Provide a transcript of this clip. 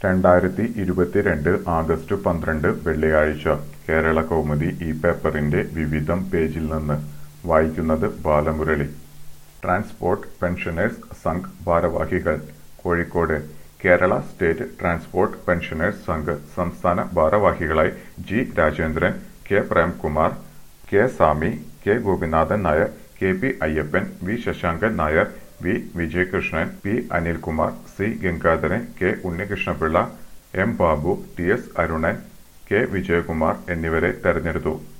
രണ്ടായിരത്തി ഇരുപത്തിരണ്ട് ആഗസ്റ്റ് പന്ത്രണ്ട് വെള്ളിയാഴ്ച കേരള കൗമുദി ഈ പേപ്പറിന്റെ വിവിധം പേജിൽ നിന്ന് വായിക്കുന്നത് ബാലമുരളി ട്രാൻസ്പോർട്ട് പെൻഷനേഴ്സ് സംഘ് ഭാരവാഹികൾ Kozhikode Kerala state transport pensioners Sangh സംസ്ഥാന ഭാരവാഹികളായി G Rajendran K Premkumar K Swami K Gopinathan Nair K P Ayyappan V Sasankan Nair V Vijayakrishnan P Anilkumar C Gangadharan K Unnikrishnapillai M Babu T S Arunan K Vijayakumar എന്നിവരെ തെരഞ്ഞെടുത്തു